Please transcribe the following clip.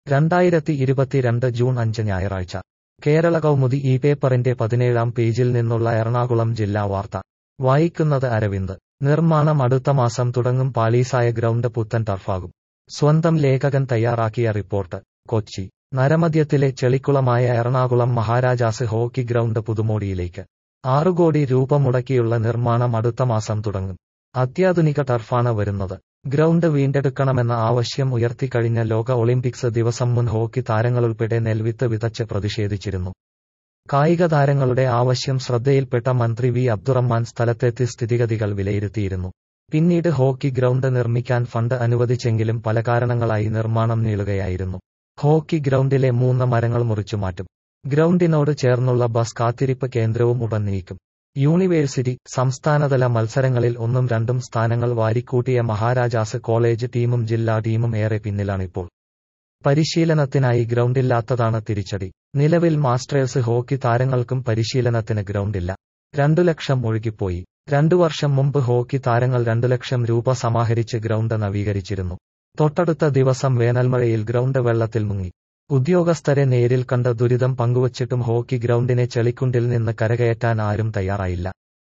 രണ്ടായിരത്തി ഇരുപത്തിരണ്ട് ജൂൺ അഞ്ച് ഞായറാഴ്ച കേരള കൗമുദി ഈ പേപ്പറിന്റെ പതിനേഴാം പേജിൽ നിന്നുള്ള എറണാകുളം ജില്ലാ വാർത്ത വായിക്കുന്നത് അരവിന്ദ് നിർമ്മാണം അടുത്ത മാസം തുടങ്ങും പാളീസായ ഗ്രൗണ്ട് പുത്തൻ ടർഫാകും സ്വന്തം ലേഖകൻ തയ്യാറാക്കിയ റിപ്പോർട്ട് കൊച്ചി നരമധ്യത്തിലെ ചെളിക്കുളമായ എറണാകുളം മഹാരാജാസ് ഹോക്കി ഗ്രൗണ്ട് പുതുമോടിയിലേക്ക് ആറു കോടി രൂപ മുടക്കിയുള്ള നിർമ്മാണം അടുത്ത മാസം തുടങ്ങും അത്യാധുനിക ടർഫാണ് വരുന്നത് ഗ്രൗണ്ട് വീണ്ടെടുക്കണമെന്ന ആവശ്യം ഉയർത്തിക്കഴിഞ്ഞ ലോക ഒളിമ്പിക്സ് ദിവസം മുൻ ഹോക്കി താരങ്ങളുൾപ്പെടെ നെൽവിത്ത് വിതച്ച് പ്രതിഷേധിച്ചിരുന്നു കായിക താരങ്ങളുടെ ആവശ്യം ശ്രദ്ധയിൽപ്പെട്ട മന്ത്രി വി അബ്ദുറഹ്മാൻ സ്ഥലത്തെത്തി സ്ഥിതിഗതികൾ വിലയിരുത്തിയിരുന്നു പിന്നീട് ഹോക്കി ഗ്രൗണ്ട് നിർമ്മിക്കാൻ ഫണ്ട് അനുവദിച്ചെങ്കിലും പല കാരണങ്ങളായി നിർമ്മാണം നീളുകയായിരുന്നു ഹോക്കി ഗ്രൗണ്ടിലെ മൂന്ന് മരങ്ങൾ മുറിച്ചുമാറ്റും ഗ്രൗണ്ടിനോട് ചേർന്നുള്ള ബസ് കാത്തിരിപ്പ് കേന്ദ്രവും ഉടൻ നീക്കും യൂണിവേഴ്സിറ്റി സംസ്ഥാനതല മത്സരങ്ങളിൽ ഒന്നും രണ്ടും സ്ഥാനങ്ങൾ വാരിക്കൂട്ടിയ മഹാരാജാസ് കോളേജ് ടീമും ജില്ലാ ടീമും ഏറെ പിന്നിലാണിപ്പോൾ പരിശീലനത്തിനായി ഗ്രൗണ്ടില്ലാത്തതാണ് തിരിച്ചടി നിലവിൽ മാസ്റ്റേഴ്സ് ഹോക്കി താരങ്ങൾക്കും പരിശീലനത്തിന് ഗ്രൗണ്ടില്ല രണ്ടു ലക്ഷം ഒഴുകിപ്പോയി രണ്ടു വർഷം മുമ്പ് ഹോക്കി താരങ്ങൾ രണ്ടു ലക്ഷം രൂപ സമാഹരിച്ച് ഗ്രൗണ്ട് നവീകരിച്ചിരുന്നു തൊട്ടടുത്ത ദിവസം വേനൽമഴയിൽ ഗ്രൗണ്ട് വെള്ളത്തിൽ മുങ്ങി ഉദ്യോഗസ്ഥരെ നേരിൽ കണ്ട ദുരിതം പങ്കുവച്ചിട്ടും ഹോക്കി ഗ്രൗണ്ടിനെ ചെളിക്കുണ്ടിൽ നിന്ന് കരകയറ്റാൻ ആരും തയ്യാറായില്ല